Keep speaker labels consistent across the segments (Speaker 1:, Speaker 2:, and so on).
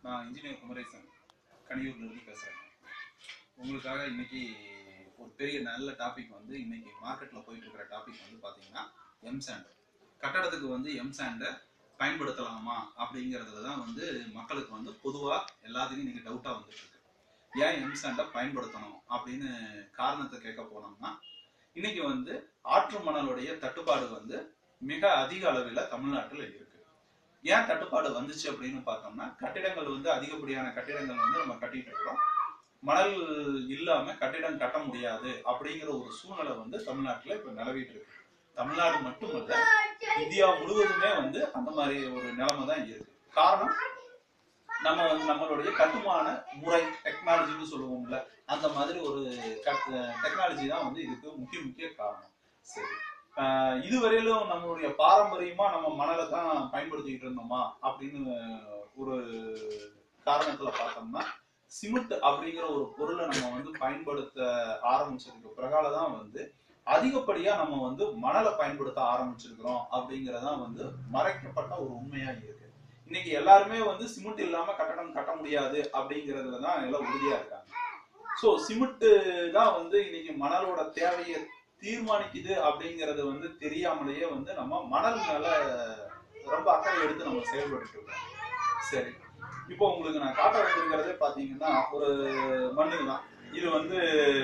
Speaker 1: நான் இன்ஜினியர் குமரேசன் கனியூர்ல இருந்து பேசுறேன் உங்களுக்காக இன்னைக்கு ஒரு பெரிய நல்ல டாபிக் வந்து இன்னைக்கு மார்க்கெட்ல போயிட்டு இருக்கிற டாபிக் வந்து பாத்தீங்கன்னா எம் சாண்ட் கட்டடத்துக்கு வந்து எம் சாண்டை பயன்படுத்தலாமா அப்படிங்கிறதுல தான் வந்து மக்களுக்கு வந்து பொதுவா எல்லாத்துக்கும் நீங்க டவுட்டா வந்துட்டு இருக்கு ஏன் எம் சாண்டை பயன்படுத்தணும் அப்படின்னு காரணத்தை கேட்க போனோம்னா இன்னைக்கு வந்து ஆற்று மணலுடைய தட்டுப்பாடு வந்து மிக அதிக அளவில் தமிழ்நாட்டில் இருக்கு ஏன் தட்டுப்பாடு வந்துச்சு அப்படின்னு பார்த்தோம்னா கட்டிடங்கள் வந்து அதிகப்படியான கட்டிடங்கள் வந்து நம்ம கட்டிட்டு இருக்கிறோம் மணல் இல்லாம கட்டிடம் கட்ட முடியாது அப்படிங்கிற ஒரு சூழ்நிலை வந்து தமிழ்நாட்டுல இப்ப நிலவிட்டு இருக்கு தமிழ்நாடு மட்டுமல்ல இந்தியா முழுவதுமே வந்து அந்த மாதிரி ஒரு நிலைமை தான் இருக்கு காரணம் நம்ம வந்து நம்மளுடைய கட்டுமான முறை டெக்னாலஜின்னு சொல்லுவோம்ல அந்த மாதிரி ஒரு டெக்னாலஜி தான் வந்து இதுக்கு முக்கிய முக்கிய காரணம் சரி ஆஹ் இதுவரையிலும் நம்மளுடைய பாரம்பரியமா நம்ம மணலை தான் பயன்படுத்திக்கிட்டு இருந்தோமா அப்படின்னு ஒரு காரணத்துல பார்த்தோம்னா சிமெண்ட் அப்படிங்கிற ஒரு பொருளை நம்ம வந்து பயன்படுத்த ஆரம்பிச்சதுக்கு பிறகால தான் வந்து அதிகப்படியா நம்ம வந்து மணலை பயன்படுத்த ஆரம்பிச்சிருக்கிறோம் அப்படிங்கறதான் வந்து மறைக்கப்பட்ட ஒரு உண்மையா இருக்கு இன்னைக்கு எல்லாருமே வந்து சிமெண்ட் இல்லாம கட்டடம் கட்ட முடியாது அப்படிங்கறதுல தான் எல்லாம் உறுதியா இருக்காங்க சோ சிமெண்ட் தான் வந்து இன்னைக்கு மணலோட தேவையை தீர்மானிக்குது அப்படிங்கறது வந்து தெரியாமலேயே வந்து நம்ம மணல் மேல ரொம்ப அக்கறை எடுத்து நம்ம செயல்பட்டு இருக்கோம் சரி இப்போ உங்களுக்கு நான் காட்ட வந்திருக்கிறதே பாத்தீங்கன்னா ஒரு மண்ணு தான் இது வந்து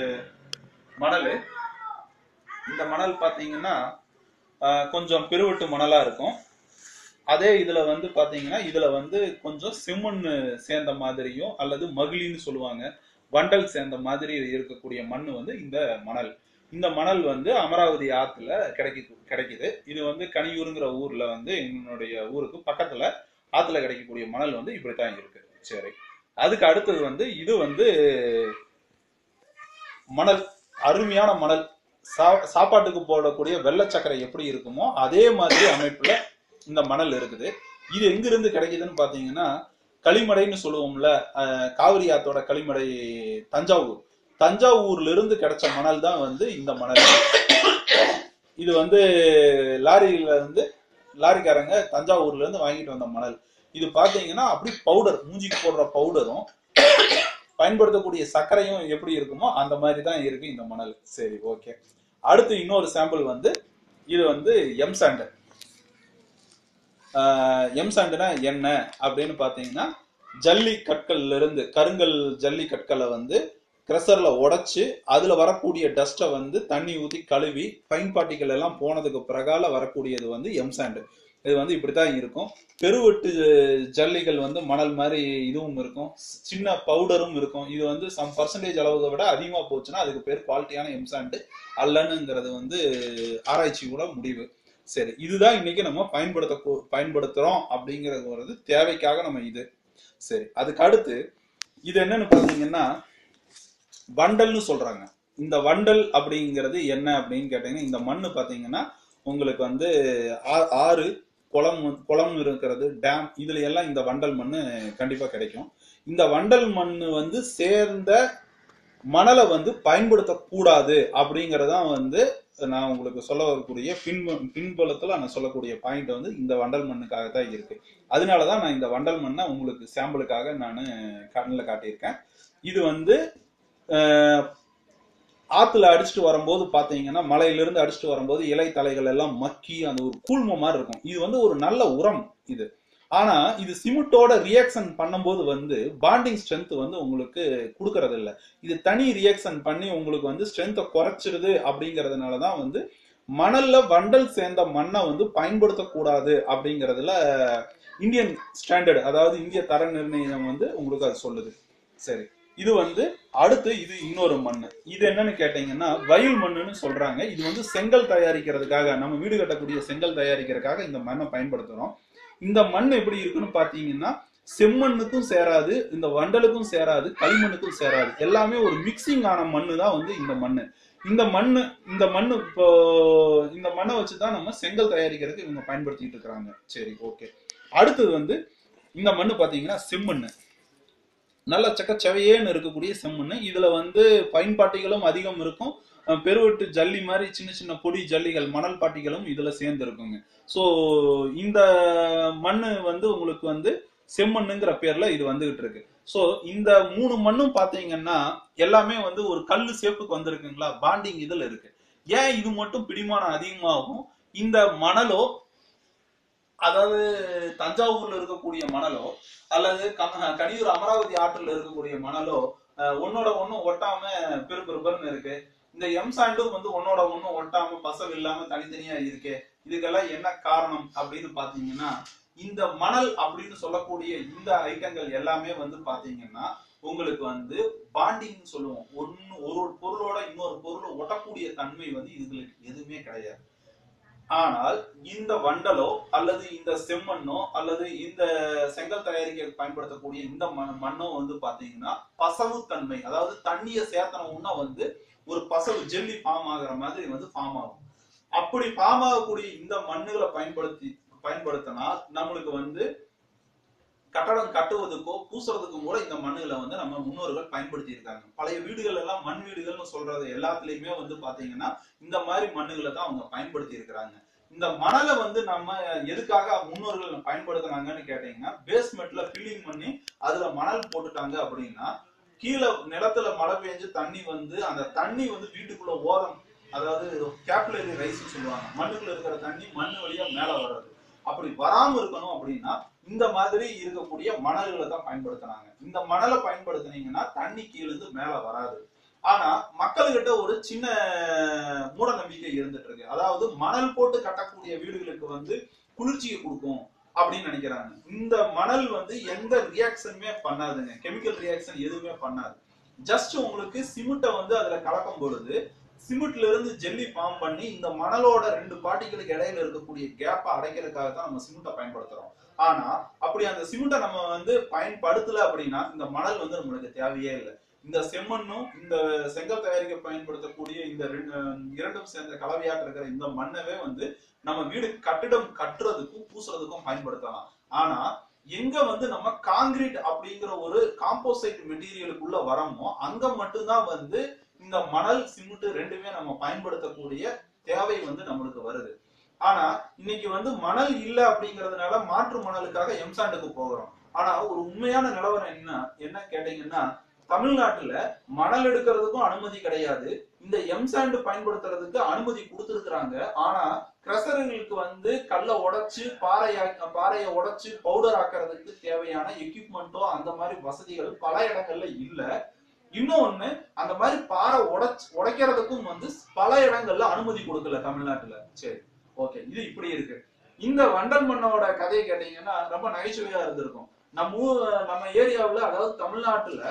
Speaker 1: மணல் இந்த மணல் பாத்தீங்கன்னா ஆஹ், கொஞ்சம் பெருவெட்டு மணலா இருக்கும் அதே இதுல வந்து பாத்தீங்கன்னா இதுல வந்து கொஞ்சம் செம்மண் சேர்ந்த மாதிரியும் அல்லது மகிழின்னு சொல்லுவாங்க வண்டல் சேர்ந்த மாதிரி இருக்கக்கூடிய மண் வந்து இந்த மணல் இந்த மணல் வந்து அமராவதி ஆத்துல கிடைக்குது கிடைக்குது இது வந்து கனியூருங்கிற ஊர்ல வந்து என்னுடைய ஊருக்கு பக்கத்துல ஆத்துல கிடைக்கக்கூடிய மணல் வந்து இப்படித்தான் இருக்கு சரி அதுக்கு அடுத்தது வந்து இது வந்து மணல் அருமையான மணல் சா- சாப்பாட்டுக்கு போடக்கூடிய வெள்ளை சக்கரை எப்படி இருக்குமோ அதே மாதிரி அமைப்புல இந்த மணல் இருக்குது இது எங்கிருந்து கிடைக்குதுன்னு பாத்தீங்கன்னா களிமடைன்னு சொல்லுவோம்ல அஹ், காவிரி ஆத்தோட களிமடை தஞ்சாவூர் தஞ்சாவூர்ல இருந்து கிடைச்ச மணல் தான் வந்து இந்த மணல் இது வந்து லாரியில இருந்து லாரிக்காரங்க தஞ்சாவூர்ல இருந்து வாங்கிட்டு வந்த மணல் இது பாத்தீங்கன்னா அப்படி பவுடர் மூஞ்சிக்கு போடுற பவுடரும் பயன்படுத்தக்கூடிய சர்க்கரையும் எப்படி இருக்குமோ அந்த மாதிரி தான் இருக்கு இந்த மணல் சரி ஓகே அடுத்து இன்னொரு சாம்பிள் வந்து இது வந்து எம் சாண்டு எம் சாண்டுனா என்ன அப்படின்னு பாத்தீங்கன்னா ஜல்லி கற்கள்ல இருந்து கருங்கல் ஜல்லி கற்களை வந்து கிரஷர்ல உடைச்சு அதுல வரக்கூடிய டஸ்ட்டை வந்து தண்ணி ஊத்தி கழுவி ஃபைன் பார்ட்டிகள் எல்லாம் போனதுக்கு பிறகால வரக்கூடியது வந்து எம் சாண்டு இது வந்து இப்படித்தான் இருக்கும் பெருவெட்டு ஜல்லிகள் வந்து மணல் மாதிரி இதுவும் இருக்கும் சின்ன பவுடரும் இருக்கும் இது வந்து சம் பர்சன்டேஜ் அளவுகளை விட அதிகமா போச்சுன்னா அதுக்கு பேர் குவாலிட்டியான எம் சாண்டு அல்லனுங்கிறது வந்து ஆராய்ச்சி கூட முடிவு சரி இதுதான் இன்னைக்கு நம்ம பயன்படுத்த போ- பயன்படுத்துறோம் அப்படிங்கிறது ஒரு தேவைக்காக நம்ம இது சரி அதுக்கு அடுத்து இது என்னன்னு பாத்தீங்கன்னா வண்டல்னு சொல்றாங்க இந்த வண்டல் அப்படிங்கிறது என்ன அப்படின்னு கேட்டீங்கன்னா இந்த மண்ணு பாத்தீங்கன்னா உங்களுக்கு வந்து ஆ- ஆறு குளம் வந்து- குளம் இருக்கிறது டேம் இதுல எல்லாம் இந்த வண்டல் மண்ணு கண்டிப்பா கிடைக்கும் இந்த வண்டல் மண்ணு வந்து சேர்ந்த மணலை வந்து பயன்படுத்தக்கூடாது அப்படிங்கறதான் வந்து நான் உங்களுக்கு சொல்ல வரக்கூடிய பின் பின்புலத்துல நான் சொல்லக்கூடிய பாயிண்ட் வந்து இந்த வண்டல் மண்ணுக்காக தான் இருக்கு அதனாலதான் நான் இந்த வண்டல் மண்ணை உங்களுக்கு சாம்பிளுக்காக நான் கண்ணில் காட்டியிருக்கேன் இது வந்து அஹ், ஆத்துல அடிச்சுட்டு வரும்போது பாத்தீங்கன்னா மலையிலிருந்து அடிச்சுட்டு வரும்போது இலை தலைகள் எல்லாம் மக்கி அந்த ஒரு கூழ்ம மாதிரி இருக்கும் இது வந்து ஒரு நல்ல உரம் இது ஆனா இது சிமெண்டோட ரியாக்ஷன் பண்ணும்போது வந்து பாண்டிங் ஸ்ட்ரென்த் வந்து உங்களுக்கு கொடுக்கறது இல்ல இது தனி ரியாக்ஷன் பண்ணி உங்களுக்கு வந்து ஸ்ட்ரென்த்தை குறைச்சிருது அப்படிங்கறதுனால தான் வந்து மணல்ல வண்டல் சேர்ந்த மண்ணை வந்து பயன்படுத்தக்கூடாது அப்படிங்கறதுல இந்தியன் ஸ்டாண்டர்ட் அதாவது இந்திய தர நிர்ணயம் வந்து உங்களுக்கு அது சொல்லுது சரி இது வந்து அடுத்து இது இன்னொரு மண்ணு இது என்னன்னு கேட்டீங்கன்னா வயல் மண்ணுன்னு சொல்றாங்க இது வந்து செங்கல் தயாரிக்கிறதுக்காக நம்ம வீடு கட்டக்கூடிய செங்கல் தயாரிக்கிறதுக்காக இந்த மண்ணை பயன்படுத்துறோம் இந்த மண் எப்படி இருக்குன்னு பாத்தீங்கன்னா செம்மண்ணுக்கும் சேராது இந்த வண்டலுக்கும் சேராது களிமண்ணுக்கும் சேராது எல்லாமே ஒரு மிக்சிங் ஆன மண்ணு தான் வந்து இந்த மண்ணு இந்த மண்ணு இந்த மண்ணு இப்போ இந்த மண்ணை வச்சு தான் நம்ம செங்கல் தயாரிக்கிறதுக்கு இவங்க பயன்படுத்திட்டு இருக்கிறாங்க சரி ஓகே அடுத்தது வந்து இந்த மண்ணு பாத்தீங்கன்னா செம்மண்ணு நல்ல சக்கச்சவையேன்னு இருக்கக்கூடிய செம்மண் இதுல வந்து பயன்பாட்டிகளும் அதிகம் இருக்கும் அஹ் பெருவெட்டு ஜல்லி மாதிரி சின்ன சின்ன பொடி ஜல்லிகள் மணல் பாட்டிகளும் இதுல சேர்ந்து இருக்குங்க ஸோ இந்த மண்ணு வந்து உங்களுக்கு வந்து செம்மண்ணுங்கிற பேர்ல இது வந்துகிட்டு இருக்கு சோ இந்த மூணு மண்ணும் பாத்தீங்கன்னா எல்லாமே வந்து ஒரு கல்லு சேப்புக்கு வந்திருக்குங்களா பாண்டிங் இதுல இருக்கு ஏன் இது மட்டும் பிடிமானம் அதிகமாகும் இந்த மணலோ அதாவது தஞ்சாவூர்ல இருக்கக்கூடிய மணலோ அல்லது க- கனியூர் அமராவதி ஆற்றுல இருக்கக்கூடிய மணலோ அஹ், ஒன்னோட ஒண்ணும் ஒட்டாம பெரு பெருன்னு இருக்கு இந்த எம் சாண்டும் வந்து ஒன்னோட ஒண்ணும் ஒட்டாம பசவு இல்லாம தனித்தனியா இருக்கு இதுக்கெல்லாம் என்ன காரணம் அப்படின்னு பாத்தீங்கன்னா இந்த மணல் அப்படின்னு சொல்லக்கூடிய இந்த ஐட்டங்கள் எல்லாமே வந்து பாத்தீங்கன்னா உங்களுக்கு வந்து பாண்டிங் சொல்லுவோம் ஒன்னு ஒரு ஒரு பொருளோட இன்னொரு பொருள் ஒட்டக்கூடிய தன்மை வந்து இதுகளுக்கு எதுவுமே கிடையாது ஆனால் இந்த வண்டலோ அல்லது இந்த செம்மண்ணோ அல்லது இந்த செங்கல் தயாரிக்க பயன்படுத்தக்கூடிய இந்த மண் மண்ணோ வந்து பாத்தீங்கன்னா பசவு தன்மை அதாவது தண்ணியை சேர்த்தனவுன்னா வந்து ஒரு பசவு ஜெல்லி ஃபார்ம் ஆகுற மாதிரி வந்து ஃபார்ம் ஆகும் அப்படி ஃபார்ம் ஆகக்கூடிய இந்த மண்ணுகளை பயன்படுத்தி பயன்படுத்தினா நம்மளுக்கு வந்து கட்டடம் கட்டுவதற்கோ பூசுறதுக்கும் கூட இந்த மண்ணுகளை வந்து நம்ம முன்னோர்கள் பயன்படுத்தி இருக்காங்க பழைய வீடுகள் எல்லாம் மண் வீடுகள்னு சொல்றது எல்லாத்துலயுமே வந்து பாத்தீங்கன்னா இந்த மாதிரி மண்ணுகளை தான் அவங்க பயன்படுத்தி இருக்கிறாங்க இந்த மணலை வந்து நம்ம எதுக்காக முன்னோர்கள் பயன்படுத்துனாங்கன்னு கேட்டீங்கன்னா பேஸ்மெண்ட்ல ஃபில்லிங் பண்ணி அதுல மணல் போட்டுட்டாங்க அப்படின்னா கீழே நிலத்துல மழை பெஞ்சு தண்ணி வந்து அந்த தண்ணி வந்து வீட்டுக்குள்ள ஓரம் அதாவது கேப்லரி ரைஸ் சொல்லுவாங்க மண்ணுக்குள்ள இருக்கிற தண்ணி மண்ணு வழியா மேல வர்றது அப்படி வராம இருக்கணும் அப்படின்னா இந்த மாதிரி இருக்கக்கூடிய மணல்களை தான் பயன்படுத்தினாங்க இந்த மணலை பயன்படுத்தினீங்கன்னா தண்ணி கீழிருந்து மேல வராது ஆனா மக்கள்கிட்ட ஒரு சின்ன மூட நம்பிக்கை இருந்துட்டு இருக்கு அதாவது மணல் போட்டு கட்டக்கூடிய வீடுகளுக்கு வந்து குளிர்ச்சியை கொடுக்கும் அப்படின்னு நினைக்கிறாங்க இந்த மணல் வந்து எந்த ரியாக்ஷனுமே பண்ணாதுங்க கெமிக்கல் ரியாக்ஷன் எதுவுமே பண்ணாது ஜஸ்ட் உங்களுக்கு சிமெண்ட்டை வந்து அதுல கலக்கும் பொழுது சிமெண்ட்ல இருந்து ஜெல்லி ஃபார்ம் பண்ணி இந்த மணலோட ரெண்டு பாட்டிகளுக்கு இடையில இருக்கக்கூடிய கேப்பை அடைக்கிறதுக்காக தான் நம்ம சிமெண்ட்டை பயன்படுத்துறோம் ஆனா அப்படி அந்த சிமெண்ட்டை நம்ம வந்து பயன்படுத்தல அப்படின்னா இந்த மணல் வந்து நம்மளுக்கு தேவையே இல்லை இந்த செம்மண்ணும் இந்த செங்கல் தயாரிக்க பயன்படுத்தக்கூடிய இந்த ரெண்டு இரண்டும் சேர்ந்த கலவையாட்டு இருக்கிற இந்த மண்ணவே வந்து நம்ம வீடு கட்டிடம் கட்டுறதுக்கும் பூசுறதுக்கும் பயன்படுத்தலாம் ஆனா எங்க வந்து நம்ம காங்கிரீட் அப்படிங்கிற ஒரு காம்போசைட் மெட்டீரியலுக்குள்ள வரமோ அங்க மட்டும்தான் வந்து இந்த மணல் சிமெண்ட் ரெண்டுமே நம்ம பயன்படுத்தக்கூடிய தேவை வந்து நம்மளுக்கு வருது ஆனா இன்னைக்கு வந்து மணல் இல்ல அப்படிங்கறதுனால மாற்று மணலுக்காக எம்சாண்டுக்கு போகிறோம் ஆனா ஒரு உண்மையான நிலவரம் என்ன என்ன கேட்டீங்கன்னா தமிழ்நாட்டுல மணல் எடுக்கிறதுக்கும் அனுமதி கிடையாது இந்த எம்சாண்டு பயன்படுத்துறதுக்கு அனுமதி கொடுத்துருக்காங்க ஆனா கிரசர்களுக்கு வந்து கல்லை உடைச்சு பாறையா பாறையை உடைச்சு பவுடர் ஆக்குறதுக்கு தேவையான எக்யூப்மெண்ட்டோ அந்த மாதிரி வசதிகள் பல இடங்கள்ல இல்ல இன்னொன்னு அந்த மாதிரி பாறை உடைச்சு உடைக்கிறதுக்கும் வந்து பல இடங்கள்ல அனுமதி கொடுக்கல தமிழ்நாட்டுல சரி ஓகே இது இப்படி இருக்கு இந்த வண்டல் மண்ணோட கதையை கேட்டீங்கன்னா ரொம்ப நகைச்சுவையா இருந்திருக்கும் நம்ம ஊர் நம்ம ஏரியாவுல அதாவது தமிழ்நாட்டுல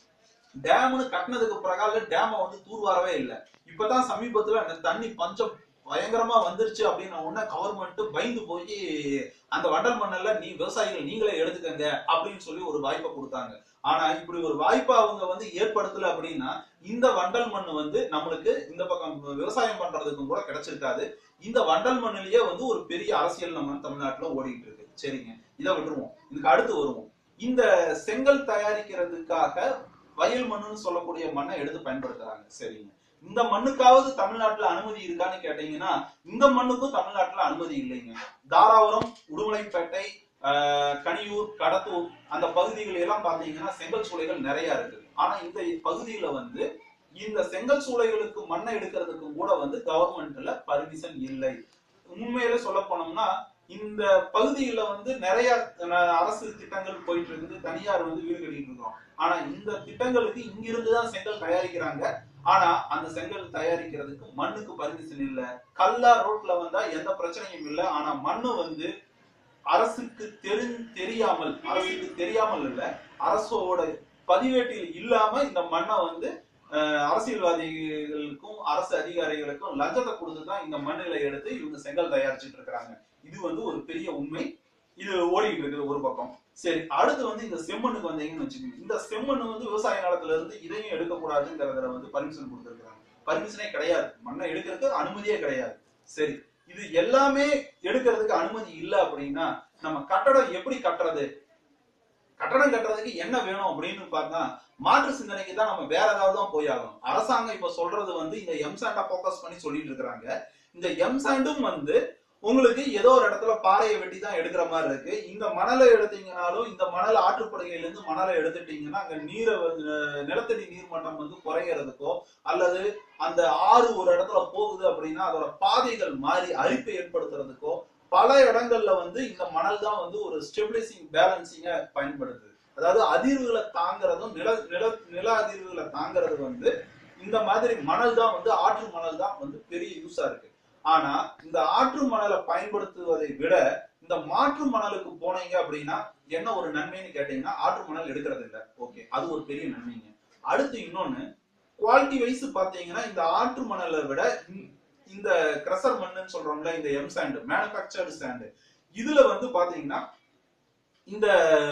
Speaker 1: டேம்னு கட்டினதுக்கு பிறகால டேம வந்து தூர்வாரவே இல்லை இப்பதான் சமீபத்துல அந்த தண்ணி பஞ்சம் பயங்கரமா வந்துருச்சு அப்படின்னு உடனே கவர்மெண்ட் பயந்து போய் அந்த வண்டல் மண்ணல்ல நீ விவசாயிகள் நீங்களே எடுத்துக்கங்க அப்படின்னு சொல்லி ஒரு வாய்ப்பை கொடுத்தாங்க ஆனா இப்படி ஒரு வாய்ப்பை அவங்க வந்து ஏற்படுத்தல அப்படின்னா இந்த வண்டல் மண் வந்து நம்மளுக்கு இந்த பக்கம் விவசாயம் பண்றதுக்கும் கூட கிடைச்சிருக்காது இந்த வண்டல் மண்ணிலேயே வந்து ஒரு பெரிய அரசியல் நம்ம தமிழ்நாட்டுல ஓடிட்டு இருக்கு சரிங்க இதை விட்டுருவோம் இதுக்கு அடுத்து வருவோம் இந்த செங்கல் தயாரிக்கிறதுக்காக வயல் மண்ணுன்னு சொல்லக்கூடிய மண்ணை எடுத்து பயன்படுத்துறாங்க சரிங்க இந்த மண்ணுக்காவது தமிழ்நாட்டுல அனுமதி இருக்கான்னு கேட்டீங்கன்னா இந்த மண்ணுக்கும் தமிழ்நாட்டுல அனுமதி இல்லைங்க தாராபுரம் உடுமலைப்பேட்டை ஆஹ், கனியூர் கடத்தூர் அந்த பகுதிகள் எல்லாம் பாத்தீங்கன்னா செங்கல் சூளைகள் நிறைய இருக்கு ஆனா இந்த பகுதியில வந்து இந்த செங்கல் சூளைகளுக்கு மண்ணை எடுக்கிறதுக்கும் கூட வந்து கவர்மெண்ட்ல பர்மிஷன் இல்லை உண்மையில சொல்ல போனோம்னா இந்த பகுதியில வந்து நிறைய அஹ், அரசு திட்டங்கள் போயிட்டு இருக்குது தனியார் வந்து வீடு கட்டிட்டு இருக்கோம் ஆனா இந்த திட்டங்களுக்கு இங்கிருந்து தான் செங்கல் தயாரிக்கிறாங்க ஆனா அந்த செங்கல் தயாரிக்கிறதுக்கு மண்ணுக்கு பர்மிஷன் இல்ல கல்லா ரோட்ல வந்தா எந்த பிரச்சனையும் இல்ல ஆனா மண்ணு வந்து அரசுக்கு தெரி தெரியாமல் அரசுக்கு தெரியாமல் இல்ல அரசோட பதிவேட்டில் இல்லாம இந்த மண்ணை வந்து அஹ், அரசியல்வாதிகளுக்கும் அரசு அதிகாரிகளுக்கும் லஞ்சத்தை கொடுத்து தான் இந்த மண்ணுகளை எடுத்து இவங்க செங்கல் தயாரிச்சுட்டு இருக்கிறாங்க இது வந்து ஒரு பெரிய உண்மை இது ஓடிட்டு இருக்குது ஒரு பக்கம் சரி அடுத்து வந்து இந்த செம்மண்ணுக்கு வந்தீங்கன்னு வச்சுக்கோங்க இந்த செம்மண் வந்து விவசாய நிலத்துல இருந்து இதையும் எடுக்கக்கூடாதுங்கிறதுல வந்து பர்மிஷன் கொடுத்துருக்காங்க பர்மிஷனே கிடையாது மண்ணை எடுக்கிறதுக்கு அனுமதியே கிடையாது சரி இது எல்லாமே எடுக்கிறதுக்கு அனுமதி இல்லை அப்படின்னா நம்ம கட்டடம் எப்படி கட்டுறது கட்டடம் கட்டுறதுக்கு என்ன வேணும் அப்படின்னு பார்த்தா மாற்று சிந்தனைக்கு தான் நம்ம வேற ஏதாவது தான் போய் ஆகணும் அரசாங்கம் இப்ப சொல்றது வந்து இந்த எம்சாண்டா போக்கஸ் பண்ணி சொல்லிட்டு இருக்கிறாங்க இந்த எம்சாண்டும் வந்து உங்களுக்கு ஏதோ ஒரு இடத்துல பாறையை வெட்டி தான் எடுக்கிற மாதிரி இருக்கு இந்த மணலை எடுத்தீங்கனாலும் இந்த மணல் ஆற்றுப்படுகையில இருந்து மணலை எடுத்துட்டீங்கன்னா அங்க நீரை வந்து நிலத்தடி நீர் மட்டம் வந்து குறையறதுக்கோ அல்லது அந்த ஆறு ஒரு இடத்துல போகுது அப்படின்னா அதோட பாதைகள் மாறி அரிப்பை ஏற்படுத்துறதுக்கோ பல இடங்கள்ல வந்து இந்த மணல் தான் வந்து ஒரு ஸ்டெபிலைசிங் பேலன்சிங்கா பயன்படுது அதாவது அதிர்வுகளை தாங்கிறதும் நில நில நில அதிர்வுகளை தாங்கிறது வந்து இந்த மாதிரி மணல் தான் வந்து ஆற்று மணல் தான் வந்து பெரிய யூஸா இருக்கு ஆனா இந்த ஆற்று மணலை பயன்படுத்துவதை விட இந்த மாற்று மணலுக்கு போனீங்க அப்படின்னா என்ன ஒரு நன்மைன்னு கேட்டீங்கன்னா ஆற்று மணல் எடுக்கிறது இல்ல ஓகே அது ஒரு பெரிய நன்மைங்க அடுத்து இன்னொன்னு குவாலிட்டி வைஸ் பாத்தீங்கன்னா இந்த ஆற்று மணலை விட இந்த- இந்த கிரசர் மண்ணுன்னு சொல்றோம்ல இந்த எம் சாண்ட் மேனுபேக்சர்டு சாண்ட் இதுல வந்து பாத்தீங்கன்னா இந்த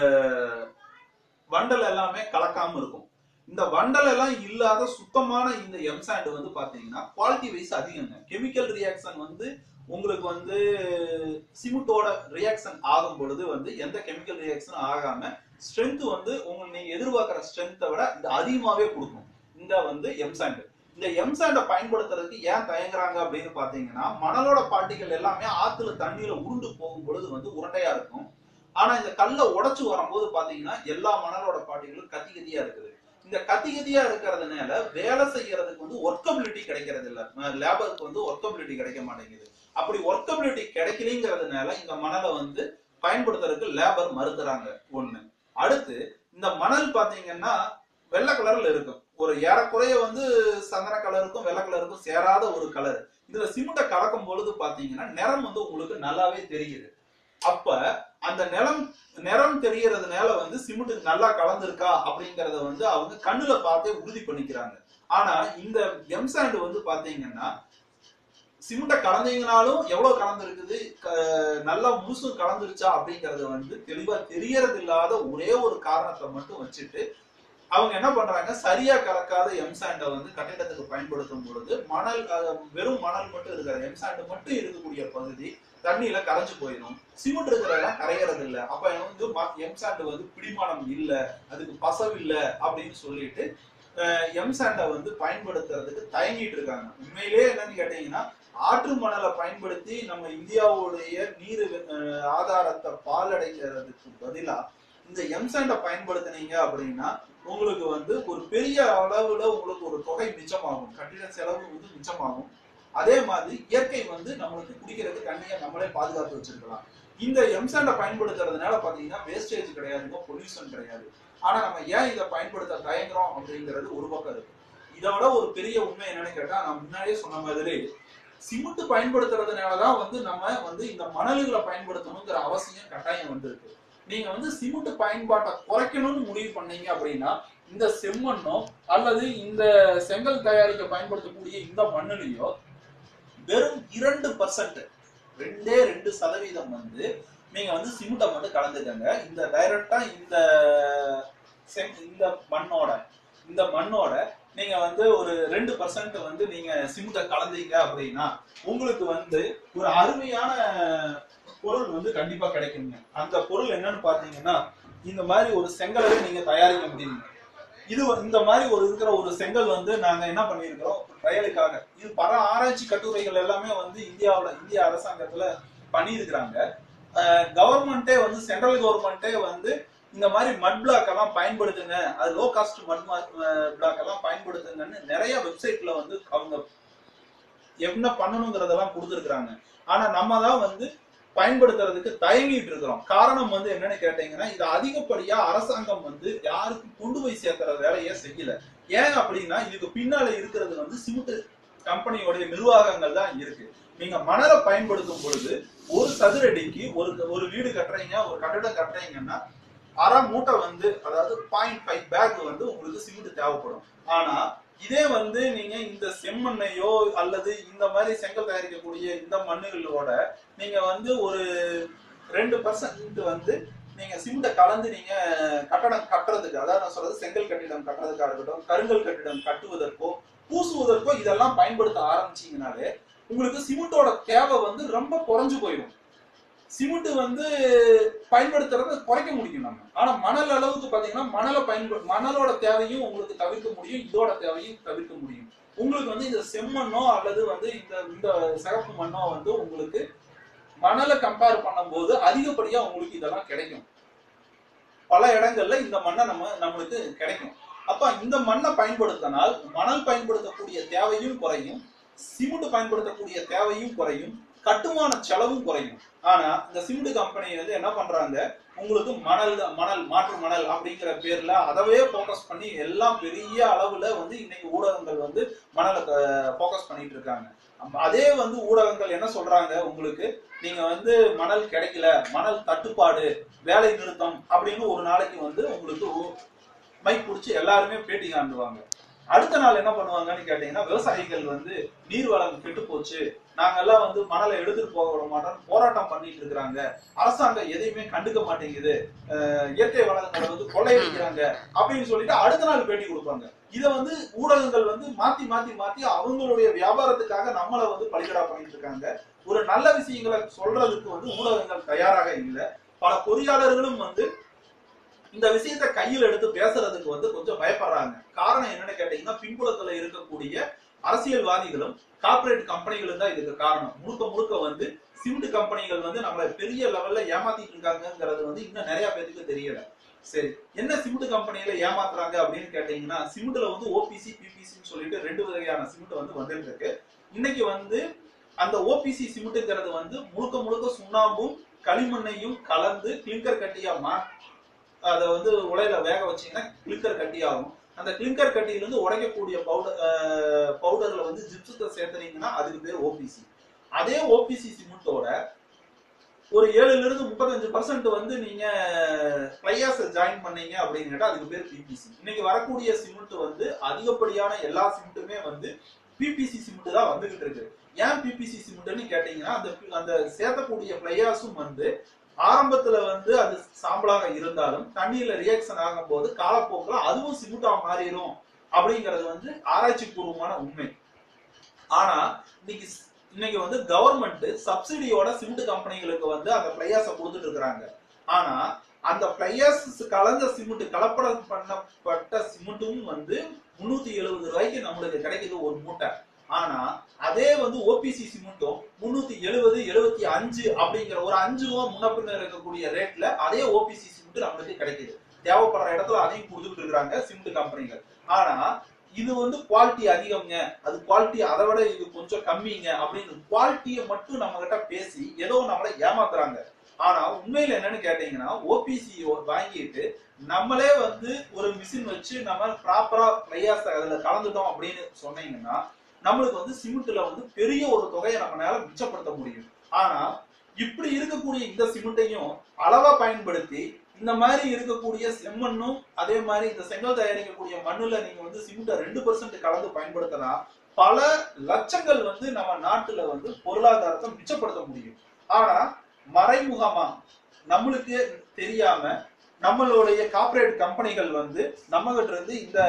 Speaker 1: வண்டல் எல்லாமே கலக்காம இருக்கும் இந்த வண்டல் எல்லாம் இல்லாத சுத்தமான இந்த எம் சாண்ட் வந்து பாத்தீங்கன்னா குவாலிட்டி வைஸ் அதிகங்க கெமிக்கல் ரியாக்ஷன் வந்து உங்களுக்கு வந்து சிமெண்டோட ரியாக்ஷன் ஆகும் பொழுது வந்து எந்த கெமிக்கல் ரியாக்ஷன் ஆகாம ஸ்ட்ரென்த் வந்து உங்க நீங்க எதிர்பார்க்கிற ஸ்ட்ரென்த்தை விட இது அதிகமாவே கொடுக்கும் இந்த வந்து எம் சாண்ட் இந்த எம் சாண்டை பயன்படுத்துறதுக்கு ஏன் தயங்குறாங்க அப்படின்னு பாத்தீங்கன்னா மணலோட பாட்டிகள் எல்லாமே ஆத்துல தண்ணியில உருண்டு போகும் பொழுது வந்து உருண்டையா இருக்கும் ஆனா இந்த கல்லை உடைச்சு வரும்போது பாத்தீங்கன்னா எல்லா மணலோட பாட்டிகளும் கத்தி கத்தியா இருக்குது இந்த கத்தி கத்தியா இருக்கிறதுனால வேலை செய்யறதுக்கு வந்து ஒர்க்கபிலிட்டி கிடைக்கிறது இல்ல லேபருக்கு வந்து ஒர்க்கபிலிட்டி கிடைக்க மாட்டேங்குது அப்படி ஒர்க்கபிலிட்டி கிடைக்கலங்கிறதுனால இந்த மணலை வந்து பயன்படுத்துறதுக்கு லேபர் மறுக்கிறாங்க ஒண்ணு அடுத்து இந்த மணல் பாத்தீங்கன்னா வெள்ளை கலர்ல இருக்கும் ஒரு ஏறக்குறைய வந்து சந்தன கலருக்கும் வெள்ளை கலருக்கும் சேராத ஒரு கலர் இதுல சிமெண்ட்டை கலக்கும் பொழுது பாத்தீங்கன்னா நிறம் வந்து உங்களுக்கு நல்லாவே தெரியுது அப்ப அந்த நிறம் நிறம் தெரியறதுனால வந்து சிமெண்ட் நல்லா கலந்துருக்கா அப்படிங்கறத வந்து அவங்க கண்ணுல பார்த்தே உறுதி பண்ணிக்கிறாங்க ஆனா இந்த எம்சாண்ட் வந்து பாத்தீங்கன்னா சிமெண்ட்டை கலந்தீங்கனாலும் எவ்வளவு கலந்துருக்குது க- நல்லா முழுசும் கலந்துருச்சா அப்படிங்கறது வந்து தெளிவா தெரியறது இல்லாத ஒரே ஒரு காரணத்தை மட்டும் வச்சுட்டு அவங்க என்ன பண்றாங்க சரியா கலக்காத எம்சாண்டை வந்து கட்டிடத்துக்கு பயன்படுத்தும் பொழுது மணல் அஹ், வெறும் மணல் மட்டும் இருக்கிற எம்சாண்ட் மட்டும் இருக்கக்கூடிய பகுதி தண்ணியில கரைஞ்சு போயிடும் சிமெண்ட் இருக்கிற இடம் கரையறது இல்ல அப்ப வந்து எம்சாண்ட் வந்து பிடிமானம் இல்ல அதுக்கு பசவு இல்ல அப்படின்னு சொல்லிட்டு எம்சாண்டை வந்து பயன்படுத்துறதுக்கு தயங்கிட்டு இருக்காங்க உண்மையிலேயே என்னன்னு கேட்டீங்கன்னா ஆற்று மணலை பயன்படுத்தி நம்ம இந்தியாவுடைய நீர் அஹ், ஆதாரத்தை பாலடைக்கிறதுக்கு பதிலா இந்த எம்சாண்டை பயன்படுத்துனீங்க அப்படின்னா உங்களுக்கு வந்து ஒரு பெரிய அளவுல உங்களுக்கு ஒரு தொகை மிச்சமாகும் கட்டிட செலவு வந்து மிச்சமாகும் அதே மாதிரி இயற்கை வந்து நம்மளுக்கு குடிக்கிறதுக்கு தண்ணியை நம்மளே பாதுகாத்து வச்சிருக்கலாம் இந்த எம்சாண்டை பயன்படுத்துறதுனால பாத்தீங்கன்னா வேஸ்டேஜ் கிடையாதுங்க பொல்யூஷன் கிடையாது ஆனா நம்ம ஏன் இதை பயன்படுத்த தயங்குறோம் அப்படிங்கிறது ஒரு பக்கம் இருக்கு இதை விட ஒரு பெரிய உண்மை என்னன்னு கேட்டா நான் முன்னாடியே சொன்ன மாதிரி சிமெண்ட் பயன்படுத்துறதுனாலதான் வந்து நம்ம வந்து இந்த மணல்களை பயன்படுத்தணுங்கிற அவசியம் கட்டாயம் வந்திருக்கு நீங்க வந்து சிமெண்ட் பயன்பாட்டை குறைக்கணும்னு முடிவு பண்ணீங்க அப்படின்னா இந்த செம்மண்ணோ அல்லது இந்த செங்கல் தயாரிக்க பயன்படுத்தக்கூடிய இந்த மண்ணுலயோ வெறும் இரண்டு பர்சன்ட் ரெண்டே ரெண்டு சதவீதம் வந்து நீங்க வந்து சிமெண்ட்டை மட்டும் கலந்துக்கங்க இந்த டைரக்டா இந்த செங்- இந்த மண்ணோட இந்த மண்ணோட நீங்க வந்து ஒரு ரெண்டு பர்சன்ட் வந்து நீங்க சிமெண்ட்டை கலந்தீங்க அப்படின்னா உங்களுக்கு வந்து ஒரு அருமையான பொருள் வந்து கண்டிப்பா கிடைக்குங்க அந்த பொருள் என்னன்னு பாத்தீங்கன்னா இந்த மாதிரி ஒரு செங்கலை நீங்க தயாரிக்க முடியுங்க இது வ- இந்த மாதிரி ஒரு இருக்கிற ஒரு செங்கல் வந்து நாங்க என்ன பண்ணியிருக்கிறோம் வயலுக்காக இது பல ஆராய்ச்சி கட்டுரைகள் எல்லாமே வந்து இந்தியாவுல இந்திய அரசாங்கத்துல பண்ணியிருக்கிறாங்க கவர்மெண்ட்டே வந்து சென்ட்ரல் கவர்மெண்ட்டே வந்து இந்த மாதிரி மட் பிளாக் எல்லாம் பயன்படுத்துங்க அது லோ காஸ்ட் மட் பிளாக் எல்லாம் பயன்படுத்துங்கன்னு நிறைய வெப்சைட்ல வந்து அவங்க என்ன பண்ணணுங்கிறதெல்லாம் கொடுத்துருக்காங்க ஆனா நம்ம தான் வந்து பயன்படுத்துறதுக்கு தயங்கிட்டு இருக்கிறோம் காரணம் வந்து என்னன்னு கேட்டீங்கன்னா இது அதிகப்படியா அரசாங்கம் வந்து யாருக்கும் கொண்டு போய் சேர்க்கிற வேலையை செய்யல ஏன் அப்படின்னா இதுக்கு பின்னால இருக்கிறது வந்து சிமெண்ட் கம்பெனியோடைய நிர்வாகங்கள் தான் இருக்கு நீங்க மணலை பயன்படுத்தும் பொழுது ஒரு சதுரடிக்கு ஒரு ஒரு வீடு கட்டுறீங்க ஒரு கட்டடம் கட்டுறீங்கன்னா அரை மூட்டை வந்து அதாவது பாயிண்ட் ஃபைவ் பேக் வந்து உங்களுக்கு சிமெண்ட் தேவைப்படும் ஆனா இதே வந்து நீங்க இந்த செம்மண்ணையோ அல்லது இந்த மாதிரி செங்கல் தயாரிக்கக்கூடிய இந்த மண்ணுகளோட நீங்க வந்து ஒரு ரெண்டு பர்சன்ட் வந்து நீங்க சிமெண்ட்டை கலந்து நீங்க கட்டடம் கட்டுறதுக்கு அதாவது நான் சொல்றது செங்கல் கட்டிடம் கட்டுறதுக்காக இருக்கட்டும் கருங்கல் கட்டிடம் கட்டுவதற்கோ பூசுவதற்கோ இதெல்லாம் பயன்படுத்த ஆரம்பிச்சீங்கனாலே உங்களுக்கு சிமெண்டோட தேவை வந்து ரொம்ப குறைஞ்சு போயிடும் சிமெண்ட் வந்து பயன்படுத்துறத குறைக்க முடியும் நம்ம ஆனா மணல் அளவுக்கு பாத்தீங்கன்னா மணலை பயன்படு மணலோட தேவையும் உங்களுக்கு தவிர்க்க முடியும் இதோட தேவையும் தவிர்க்க முடியும் உங்களுக்கு வந்து இந்த செம்மண்ணோ அல்லது வந்து இந்த இந்த சிகப்பு மண்ணோ வந்து உங்களுக்கு மணலை கம்பேர் பண்ணும்போது அதிகப்படியா உங்களுக்கு இதெல்லாம் கிடைக்கும் பல இடங்கள்ல இந்த மண்ணை நம்ம நம்மளுக்கு கிடைக்கும் அப்ப இந்த மண்ணை பயன்படுத்தினால் மணல் பயன்படுத்தக்கூடிய தேவையும் குறையும் சிமெண்ட் பயன்படுத்தக்கூடிய தேவையும் குறையும் கட்டுமான செலவும் குறையும் ஆனா இந்த சிமெண்ட் கம்பெனி வந்து என்ன பண்றாங்க உங்களுக்கு மணல் மணல் மாற்று மணல் அப்படிங்கிற பேர்ல அதவே போக்கஸ் பண்ணி எல்லாம் பெரிய அளவுல வந்து இன்னைக்கு ஊடகங்கள் வந்து மணலை போக்கஸ் பண்ணிட்டு இருக்காங்க அப்ப அதே வந்து ஊடகங்கள் என்ன சொல்றாங்க உங்களுக்கு நீங்க வந்து மணல் கிடைக்கல மணல் தட்டுப்பாடு வேலை நிறுத்தம் அப்படின்னு ஒரு நாளைக்கு வந்து உங்களுக்கு மைக் பிடிச்சி எல்லாருமே பேட்டி காண்டுவாங்க அடுத்த நாள் என்ன பண்ணுவாங்கன்னு கேட்டீங்கன்னா விவசாயிகள் வந்து நீர் வளம் கெட்டு போச்சு நாங்கெல்லாம் வந்து மணலை எடுத்துட்டு போக விட மாட்டோம் போராட்டம் பண்ணிட்டு இருக்கிறாங்க அரசாங்கம் எதையுமே கண்டுக்க மாட்டேங்குது அஹ் இயற்கை வளங்களை வந்து கொள்ளையடிக்கிறாங்க அப்படின்னு சொல்லிட்டு அடுத்த நாள் பேட்டி கொடுப்பாங்க இத வந்து ஊடகங்கள் வந்து மாத்தி மாத்தி மாத்தி அவங்களுடைய வியாபாரத்துக்காக நம்மளை வந்து பலிகடா பண்ணிட்டு இருக்காங்க ஒரு நல்ல விஷயங்களை சொல்றதுக்கு வந்து ஊடகங்கள் தயாராக இல்லை பல பொறியாளர்களும் வந்து இந்த விஷயத்த கையில் எடுத்து பேசுறதுக்கு வந்து கொஞ்சம் பயப்படுறாங்க காரணம் என்னன்னு கேட்டீங்கன்னா பின்புலத்துல இருக்கக்கூடிய அரசியல்வாதிகளும் கார்ப்பரேட் கம்பெனிகளும் தான் இதுக்கு காரணம் முழுக்க முழுக்க வந்து சிமெண்ட் கம்பெனிகள் வந்து நம்மளை பெரிய லெவல்ல ஏமாத்திட்டு இருக்காங்கிறது வந்து இன்னும் நிறைய பேருக்கு தெரியல சரி என்ன சிமெண்ட் கம்பெனியில ஏமாத்துறாங்க அப்படின்னு கேட்டீங்கன்னா சிமெண்ட்ல வந்து ஓபிசி பிபிசின்னு சொல்லிட்டு ரெண்டு வகையான சிமெண்ட் வந்து வந்துட்டு இருக்கு இன்னைக்கு வந்து அந்த ஓபிசி சிமெண்ட்ங்கிறது வந்து முழுக்க முழுக்க சுண்ணாம்பும் களிமண்ணையும் கலந்து கிளிங்கர் கட்டியா மா அதை வந்து உலையில வேக வச்சீங்கன்னா கிளிங்கர் கட்டி ஆகும் அந்த கிளிங்கர் கட்டியில இருந்து உடைக்கக்கூடிய பவுடர் பவுடர்ல வந்து ஜிப்சத்தை சேர்த்துனீங்கன்னா அதுக்கு பேர் ஓபிசி அதே ஓபிசி சிமெண்டோட ஒரு ஏழுல இருந்து முப்பத்தஞ்சு பர்சன்ட் வந்து நீங்க பிளையாஸ் ஜாயின் பண்ணீங்க அப்படின்னு கேட்டா அதுக்கு பேர் பிபிசி இன்னைக்கு வரக்கூடிய சிமெண்ட் வந்து அதிகப்படியான எல்லா சிமெண்ட்டுமே வந்து பிபிசி சிமெண்ட் தான் வந்துகிட்டு இருக்கு ஏன் பிபிசி சிமெண்ட்னு கேட்டீங்கன்னா அந்த அந்த சேர்த்தக்கூடிய பிளையாஸும் வந்து ஆரம்பத்துல வந்து அது சாம்பலாக இருந்தாலும் தண்ணீர்ல ரியாக்ஷன் ஆகும் போது காலப்போக்கில் அதுவும் சிமெண்டா மாறிடும் அப்படிங்கிறது வந்து ஆராய்ச்சி பூர்வமான உண்மை ஆனா இன்னைக்கு இன்னைக்கு வந்து கவர்மெண்ட் சப்சிடியோட சிமெண்ட் கம்பெனிகளுக்கு வந்து அந்த பிளையாஸ கொடுத்துட்டு இருக்காங்க ஆனா அந்த பிளையாஸ் கலந்த சிமெண்ட் கலப்படம் பண்ணப்பட்ட சிமெண்ட்டும் வந்து முன்னூத்தி எழுபது ரூபாய்க்கு நம்மளுக்கு கிடைக்குது ஒரு மூட்டை ஆனா அதே வந்து ஓபிசி சிமெண்ட்டும் முன்னூத்தி எழுபது எழுபத்தி அஞ்சு அப்படிங்கிற ஒரு அஞ்சு ரூபா முன்ன பின்ன இருக்கக்கூடிய ரேட்ல அதே ஓபிசி சிமெண்ட் நம்மளுக்கு கிடைக்குது தேவைப்படுற இடத்துல அதையும் கொடுத்துட்டு இருக்காங்க சிமெண்ட் கம்பெனிகள் ஆனா இது வந்து குவாலிட்டி அதிகம்ங்க அது குவாலிட்டி அதை விட இது கொஞ்சம் கம்மிங்க அப்படின்னு குவாலிட்டியை மட்டும் நம்ம கிட்ட பேசி ஏதோ நம்மளை ஏமாத்துறாங்க ஆனா உண்மையில என்னன்னு கேட்டீங்கன்னா ஓபிசி வாங்கிட்டு நம்மளே வந்து ஒரு மிஷின் வச்சு நம்ம ப்ராப்பரா பிளையாஸ் அதுல கலந்துட்டோம் அப்படின்னு சொன்னீங்கன்னா நம்மளுக்கு வந்து சிமெண்ட்ல வந்து பெரிய ஒரு தொகையை நம்மளால மிச்சப்படுத்த முடியும் ஆனா இப்படி இருக்கக்கூடிய இந்த சிமெண்ட்டையும் அளவா பயன்படுத்தி இந்த மாதிரி இருக்கக்கூடிய செம்மண்ணும் அதே மாதிரி இந்த செங்கல் தயாரிக்கக்கூடிய மண்ணுல நீங்க வந்து சிமெண்ட்டை ரெண்டு பர்சன்ட் கலந்து பயன்படுத்தினா பல லட்சங்கள் வந்து நம்ம நாட்டுல வந்து பொருளாதாரத்தை மிச்சப்படுத்த முடியும் ஆனா மறைமுகமா நம்மளுக்கு தெரியாம நம்மளுடைய கார்ப்பரேட் கம்பெனிகள் வந்து நம்ம கிட்ட இருந்து இந்த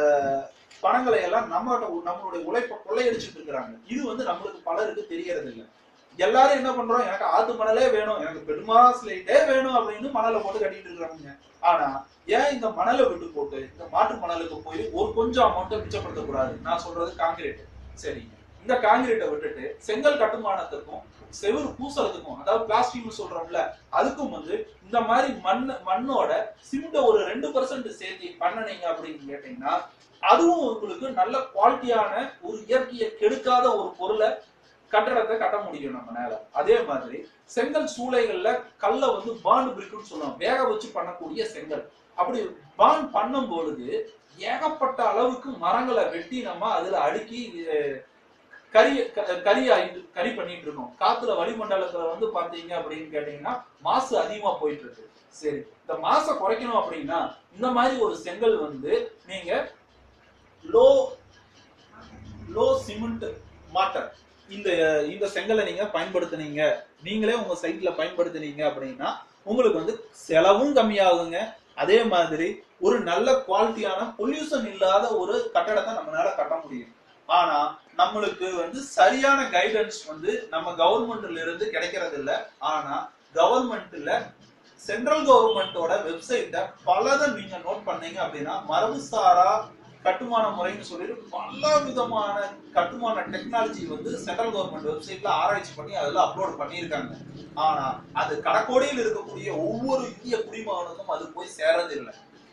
Speaker 1: பணங்களை எல்லாம் நம்ம நம்மளுடைய உழைப்பை கொள்ளையடிச்சிட்டு இருக்கிறாங்க இது வந்து நம்மளுக்கு பலருக்கு தெரியறது இல்லை எல்லாரும் என்ன பண்றோம் எனக்கு ஆத்து மணலே வேணும் எனக்கு பெருமா ஸ்லைட்டே வேணும் அப்படின்னு மணலை போட்டு கட்டிட்டு இருக்கிறாங்க ஆனா ஏன் இந்த மணலை விட்டு போட்டு இந்த மாட்டு மணலுக்கு போய் ஒரு கொஞ்சம் அமௌண்ட்டை மிச்சப்படுத்தக்கூடாது நான் சொல்றது காங்கிரீட் சரி இந்த காங்கிரீட்டை விட்டுட்டு செங்கல் கட்டுமானத்துக்கும் செவுறு பூசறதுக்கும் அதாவது பிளாஸ்டிக்னு சொல்றோம்ல அதுக்கும் வந்து இந்த மாதிரி மண் மண்ணோட சிமெண்ட ஒரு ரெண்டு பர்சன்ட் சேர்த்து பண்ணனீங்க அப்படின்னு கேட்டீங்கன்னா அதுவும் உங்களுக்கு நல்ல குவாலிட்டியான ஒரு இயற்கையை கெடுக்காத ஒரு பொருளை கட்டடத்தை கட்ட முடியும் நம்மளால அதே மாதிரி செங்கல் சூளைகள்ல கல்லை வந்து பாண்ட் பிரிக்குன்னு சொல்லுவோம் வேக வச்சு பண்ணக்கூடிய செங்கல் அப்படி பாண்ட் பண்ணும் பொழுது ஏகப்பட்ட அளவுக்கு மரங்களை வெட்டி நம்ம அதுல அடுக்கி கரி கரி ஆயிட்டு கரி பண்ணிட்டு இருக்கோம் காத்துல வளிமண்டலத்துல வந்து பாத்தீங்க அப்படின்னு கேட்டீங்கன்னா மாசு அதிகமா போயிட்டு இருக்கு சரி இந்த மாசை குறைக்கணும் அப்படின்னா இந்த மாதிரி ஒரு செங்கல் வந்து நீங்க லோ லோ சிமெண்ட் மாட்டர் இந்த இந்த செங்கலை நீங்க பயன்படுத்துனீங்க நீங்களே உங்க சைட்ல பயன்படுத்துனீங்க அப்படின்னா உங்களுக்கு வந்து செலவும் கம்மியாகுங்க அதே மாதிரி ஒரு நல்ல குவாலிட்டியான பொல்யூஷன் இல்லாத ஒரு கட்டடத்தை நம்மளால கட்ட முடியும் ஆனா நம்மளுக்கு வந்து சரியான கைடன்ஸ் வந்து நம்ம கவர்மெண்ட்ல இருந்து கிடைக்கிறது இல்ல ஆனா கவர்மெண்ட்ல சென்ட்ரல் கவர்மெண்டோட வெப்சைட்டை பலதை நீங்க நோட் பண்ணீங்க அப்படின்னா மரபுசாரா கட்டுமான முறைன்னு சொல்லிட்டு பல விதமான கட்டுமான டெக்னாலஜி வந்து சென்ட்ரல் கவர்மெண்ட் வெப்சைட்ல ஆராய்ச்சி பண்ணி அதுல அப்லோட் பண்ணியிருக்காங்க ஆனா அது கடக்கோடியில் இருக்கக்கூடிய ஒவ்வொரு இந்திய குடிமகனுக்கும் அது போய் சேரது இல்லை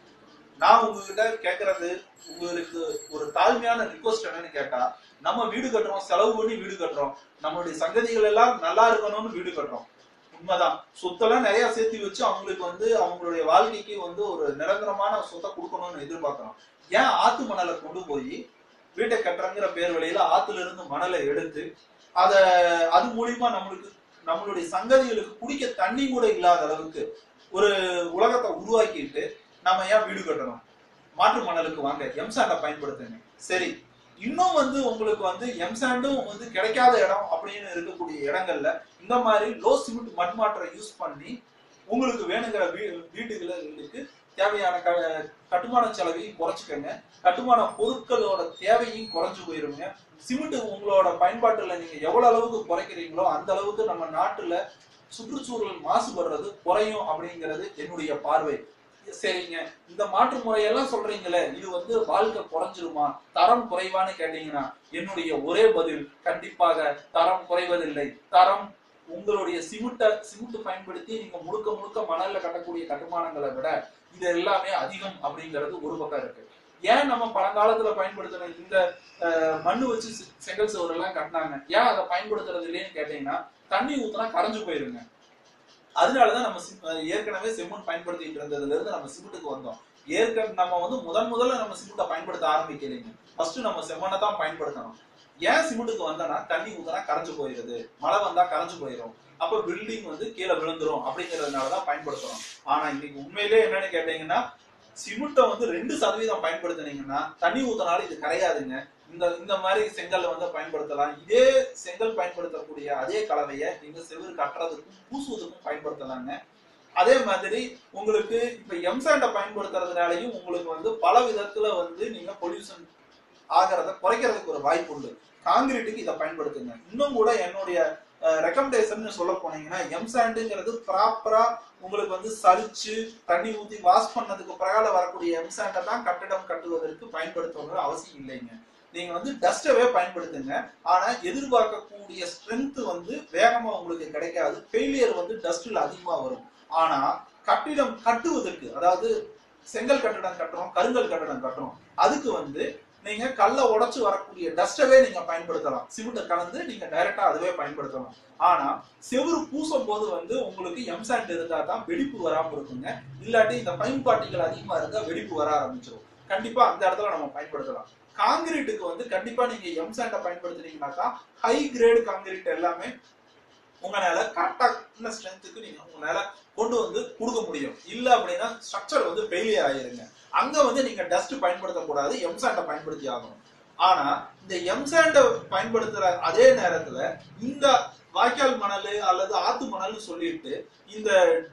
Speaker 1: நான் உங்ககிட்ட கேக்குறது உங்களுக்கு ஒரு தாழ்மையான ரிக்வஸ்ட் என்னன்னு கேட்டா நம்ம வீடு கட்டுறோம் செலவு பண்ணி வீடு கட்டுறோம் நம்மளுடைய சங்கதிகள் எல்லாம் நல்லா இருக்கணும்னு வீடு கட்டுறோம் உண்மைதான் சொத்தெல்லாம் நிறைய சேர்த்து வச்சு அவங்களுக்கு வந்து அவங்களுடைய வாழ்க்கைக்கு வந்து ஒரு நிரந்தரமான சொத்தை கொடுக்கணும்னு எதிர்பார்க்கிறோம் ஏன் ஆத்து மணலை கொண்டு போய் வீட்டை கட்டுறங்கிற பேர் வழியில ஆத்துல இருந்து மணலை எடுத்து அத அது மூலியமா நம்மளுக்கு நம்மளுடைய சங்கதிகளுக்கு குடிக்க தண்ணி கூட இல்லாத அளவுக்கு ஒரு உலகத்தை உருவாக்கிட்டு நம்ம ஏன் வீடு கட்டணும் மாற்று மணலுக்கு வாங்க எம்சாண்டை பயன்படுத்துங்க சரி இன்னும் வந்து உங்களுக்கு வந்து எம்சாண்டும் வந்து கிடைக்காத இடம் அப்படின்னு இருக்கக்கூடிய இடங்கள்ல இந்த மாதிரி லோ சிமெண்ட் மண் மாற்றை யூஸ் பண்ணி உங்களுக்கு வேணுங்கிற வீ வீடுகளுக்கு தேவையான க கட்டுமான செலவையும் குறைச்சிக்கங்க கட்டுமான பொருட்களோட தேவையும் குறைஞ்சு போயிருங்க சிமெண்ட் உங்களோட பயன்பாட்டுல நீங்க எவ்வளவு அளவுக்கு குறைக்கிறீங்களோ அந்த அளவுக்கு நம்ம நாட்டுல சுற்றுச்சூழல் மாசுபடுறது குறையும் அப்படிங்கிறது என்னுடைய பார்வை சரிங்க இந்த மாற்று முறையெல்லாம் சொல்றீங்களே இது வந்து வாழ்க்கை குறைஞ்சிருமா தரம் குறைவான்னு கேட்டீங்கன்னா என்னுடைய ஒரே பதில் கண்டிப்பாக தரம் குறைவதில்லை தரம் உங்களுடைய சிமெண்ட சிமெண்ட் பயன்படுத்தி நீங்க முழுக்க முழுக்க மணல்ல கட்டக்கூடிய கட்டுமானங்களை விட இது எல்லாமே அதிகம் அப்படிங்கிறது ஒரு பக்கம் இருக்கு ஏன் நம்ம பழங்காலத்துல பயன்படுத்தின இந்த அஹ், மண்ணு வச்சு செ- செங்கல் சுவர் எல்லாம் கட்டினாங்க ஏன் அதை பயன்படுத்துறது இல்லைன்னு கேட்டீங்கன்னா தண்ணி ஊத்துனா கரைஞ்சு போயிருங்க அதனாலதான் நம்ம சி- அஹ், ஏற்கனவே செம்மண் பயன்படுத்திட்டு இருந்ததுல இருந்து நம்ம சிமெண்ட்டுக்கு வந்தோம் ஏற்கனவே நம்ம வந்து முதன் முதல்ல நம்ம சிமெண்ட்டை பயன்படுத்த ஆரம்பிக்கலைங்க ஃபர்ஸ்ட் நம்ம செம்மண்ணை தான் பயன்படுத்தணும் ஏன் சிமெண்ட்டுக்கு வந்தனா தண்ணி ஊத்துனா கரைஞ்சு போயிருது மழை வந்தா கரைஞ்சு போயிடும் அப்ப பில்டிங் வந்து கீழே விழுந்துரும் அப்படிங்கறதுனால தான் பயன்படுத்துறோம் ஆனா இன்னைக்கு உண்மையிலே என்னன்னு கேட்டீங்கன்னா சிமெண்ட்டை வந்து ரெண்டு சதவீதம் பயன்படுத்துனீங்கன்னா தண்ணி ஊத்தினாலும் இது கரையாதுங்க இந்த இந்த மாதிரி செங்கல் வந்து பயன்படுத்தலாம் இதே செங்கல் பயன்படுத்தக்கூடிய அதே கலவையை நீங்க செவுரு கட்டுறதுக்கும் பூசுவதற்கும் பயன்படுத்தலாங்க அதே மாதிரி உங்களுக்கு இப்ப எம்சாண்டை பயன்படுத்துறதுனாலையும் உங்களுக்கு வந்து பல விதத்துல வந்து நீங்க பொல்யூஷன் ஆகிறத குறைக்கிறதுக்கு ஒரு வாய்ப்பு உண்டு காங்கிரீட்டுக்கு இதை பயன்படுத்துங்க இன்னும் கூட என்னுடைய ரெக்கமெண்டேஷன் சொல்ல போனீங்கன்னா எம்சாண்டுங்கிறது ப்ராப்பரா உங்களுக்கு வந்து சலிச்சு தண்ணி ஊத்தி வாஷ் பண்ணதுக்கு பிறகால வரக்கூடிய எம்சாண்டை தான் கட்டிடம் கட்டுவதற்கு பயன்படுத்தணுங்கிற அவசியம் இல்லைங்க நீங்க வந்து டஸ்டவே பயன்படுத்துங்க ஆனா எதிர்பார்க்கக்கூடிய ஸ்ட்ரென்த் வந்து வேகமா உங்களுக்கு கிடைக்காது ஃபெயிலியர் வந்து டஸ்ட்ல அதிகமா வரும் ஆனா கட்டிடம் கட்டுவதற்கு அதாவது செங்கல் கட்டிடம் கட்டுறோம் கருங்கல் கட்டிடம் கட்டுறோம் அதுக்கு வந்து நீங்க கல்லை உடைச்சு வரக்கூடிய டஸ்டவே நீங்க பயன்படுத்தலாம் சிமெண்ட்டை கலந்து நீங்க டைரக்டா அதுவே பயன்படுத்தலாம் ஆனா செவுரு பூசும் போது வந்து உங்களுக்கு எம்சாண்ட் இருந்தா தான் வெடிப்பு வராம இருக்குங்க இல்லாட்டி இந்த பயன்பாட்டிகள் அதிகமா இருந்தா வெடிப்பு வர ஆரம்பிச்சிடும் கண்டிப்பா அந்த இடத்துல நம்ம பயன்படுத்தலாம் காங்கிரீட்டுக்கு வந்து கண்டிப்பா நீங்க எம்சாண்டை பயன்படுத்துனீங்கன்னாக்கா ஹை கிரேடு காங்கிரீட் எல்லாமே உங்களால கரெக்டா இந்த ஸ்ட்ரென்த்துக்கு நீங்க உங்களால கொண்டு வந்து கொடுக்க முடியும் இல்ல அப்படின்னா ஸ்ட்ரக்சர் வந்து ஃபெயிலியர் ஆயிருங்க அங்க வந்து நீங்க டஸ்ட் பயன்படுத்தக்கூடாது எம்சாண்டை பயன்படுத்தி ஆகணும் ஆனா இந்த எம்சாண்டை பயன்படுத்துற அதே நேரத்துல இந்த வாய்க்கால் மணல் அல்லது ஆத்து மணல்னு சொல்லிட்டு இந்த